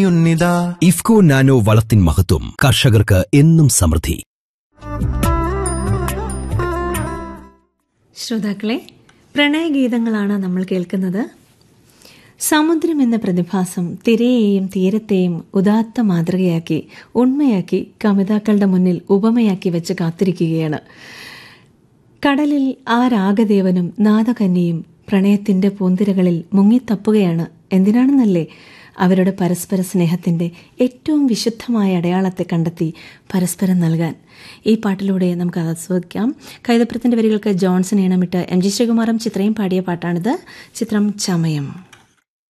ഉന്നിതാ IFFCO nano വളത്തിൻ മഹത്വം കർഷകർക്ക് എന്നും സമൃദ്ധി ശ്രോതാക്കളെ പ്രണയഗീതങ്ങളാണ് നമ്മൾ കേൾക്കുന്നത് സമുദ്രം എന്ന പ്രതിഭാസം തിരയെയും തീരത്തെയും ഉദാത്ത മാതൃകയാക്കി ഉണ്മയാക്കി കവിതാക്കളുടെ മുന്നിൽ ഉപമയാക്കി വെച്ച് കാത്തിരിക്കുകയാണ് കടലിൽ ആ രാഗദേവനും നാദകന്യയും പ്രണയത്തിന്റെ പൂന്തിരകളിൽ മുങ്ങിത്തപ്പുകയാണ് എന്തിനാണെന്നല്ലേ അവരുടെ പരസ്പര സ്നേഹത്തിന്റെ ഏറ്റവും വിശുദ്ധമായ അടയാളത്തെ കണ്ടെത്തി പരസ്പരം നൽകാൻ ഈ പാട്ടിലൂടെ നമുക്ക് ആസ്വദിക്കാം കൈതപ്രത്തിന്റെ വരികൾക്ക് ജോൺസൺ ഈണമിട്ട് എം ജി ശ്രീകുമാറും ചിത്രയും പാടിയ പാട്ടാണിത് ചിത്രം ചമയം